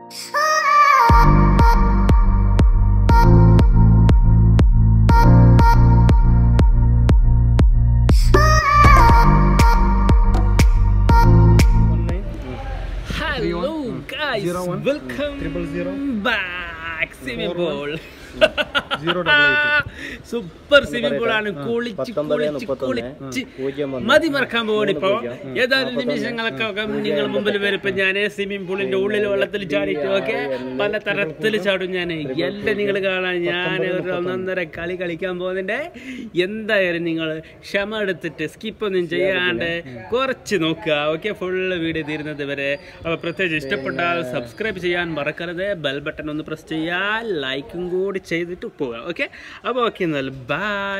Hello guys Zero one. Welcome Triple zero. Back swimming Four one. Pool Zero double eight. Super swimming pool ആണ് ആ, കുളിച്ച് പത്തൊമ്പത് കുളിച്ച് മുപ്പത്തൊന്ന്. കുളിച്ച് പൂജ്യം ഒന്ന്. മതി മറക്കാൻ പോവാണ് ഇപ്പൊ മൂന്ന് പൂജ്യം. ഏതാനും നാപ്പത്തൊന്ന്. നിമിഷങ്ങളൊക്കെ നിങ്ങൾ മുമ്പിൽ വരും ഇപ്പൊ ഞാൻ സ്വിമ്മിംഗ് പൂളിന്റെ ഉള്ളിൽ വെള്ളത്തിൽ ചാടിയിട്ട് ഒക്കെ പല തരത്തിൽ ചാടും ഞാൻ എല്ലാം നിങ്ങൾ കാണാൻ ഞാൻ ഒരു ഒന്നൊന്നര കളി കളിക്കാൻ പോകുന്നതിന്റെ എന്തായാലും നിങ്ങൾ ക്ഷമ എടുത്തിട്ട് സ്കിപ്പ് ഒന്നും ചെയ്യാണ്ട് കുറച്ച് നോക്കുക ഓക്കെ ഫുള്ള് വീഡിയോ തീരുന്നത് വരെ അപ്പോൾ പ്രത്യേകിച്ച് ഇഷ്ടപ്പെട്ടാൽ സബ്സ്ക്രൈബ് ചെയ്യാൻ മറക്കരുത് ബെൽ ബട്ടൺ ഒന്ന് പ്രസ് ചെയ്യുക ലൈക്കും കൂടി ചെയ്തിട്ട് പോവുക ഓക്കെ അപ്പോൾ ഓക്കെ എന്നാൽ ബൈ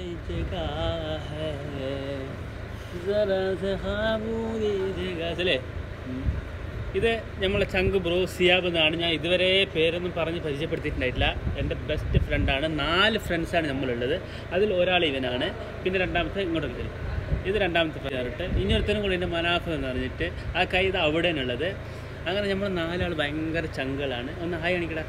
അല്ലേ ഇത് നമ്മളെ ചങ്ക് ബ്രോ സിയാബ് എന്നാണ് ഞാൻ ഇതുവരെ പേരൊന്നും പറഞ്ഞ് പരിചയപ്പെടുത്തിയിട്ടുണ്ടായിട്ടില്ല എൻ്റെ ബെസ്റ്റ് ഫ്രണ്ടാണ് നാല് ഫ്രണ്ട്സാണ് നമ്മളുള്ളത് അതിൽ ഒരാൾ ഇവനാണ് പിന്നെ രണ്ടാമത്തെ ഇങ്ങോട്ട് വരും ഇത് രണ്ടാമത്തെ പേരിട്ട് ഇനി ഒരുത്തനും കൂടി എൻ്റെ മനാഫ് എന്ന് പറഞ്ഞിട്ട് ആ കൈ ഇത് അവിടെയാണുള്ളത് അങ്ങനെ നമ്മൾ നാലാൾ ഭയങ്കര ചങ്കളാണ് ഒന്ന് ഹായ് കാണിക്കടാ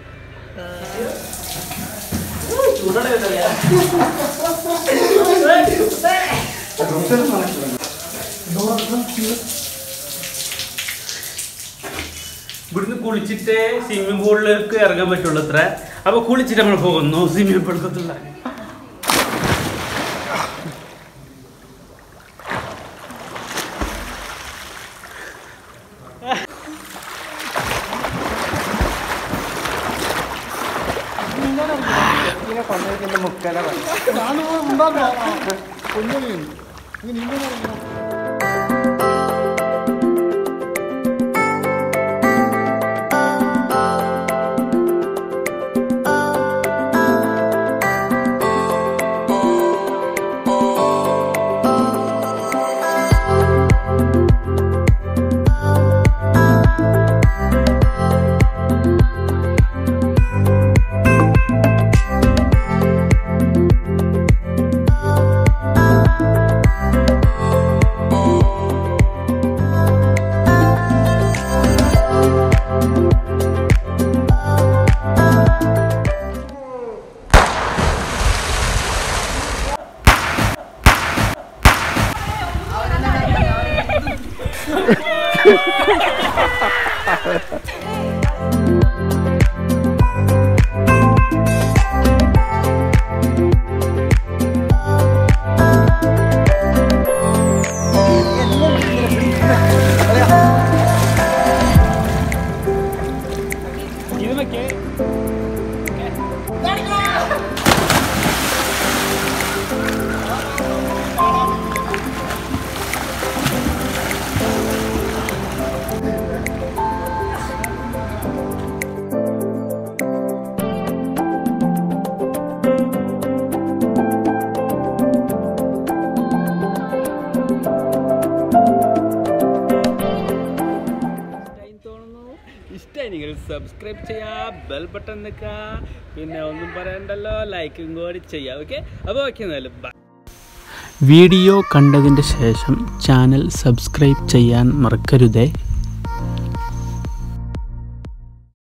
ഇവിടുന്ന് കുളിച്ചിട്ട് സ്വിമ്മിംഗ് പൂളിലേക്ക് ഇറങ്ങാൻ പറ്റുള്ളൂ അത്ര അപ്പൊ കുളിച്ചിട്ട് നമ്മൾ പോകുന്നു സ്വിമ്മിംഗ് പൂളിൽ ഇതിനൊക്കെ ഇഷ്ടായി തോന്നുന്നു ഇഷ്ടമായി നിങ്ങൾ സബ്സ്ക്രൈബ് ചെയ്യുക ബെൽ ബട്ടൺ നിൽക്കുക പിന്നെ ഒന്നും പറയണ്ടല്ലോ ലൈക്കും കൂടി ചെയ്യുക ഓക്കെ അപ്പോൾ ഓക്കെ എന്നാലും ബൈ വീഡിയോ കണ്ടതിന് ശേഷം ചാനൽ സബ്സ്ക്രൈബ് ചെയ്യാൻ മറക്കരുതേ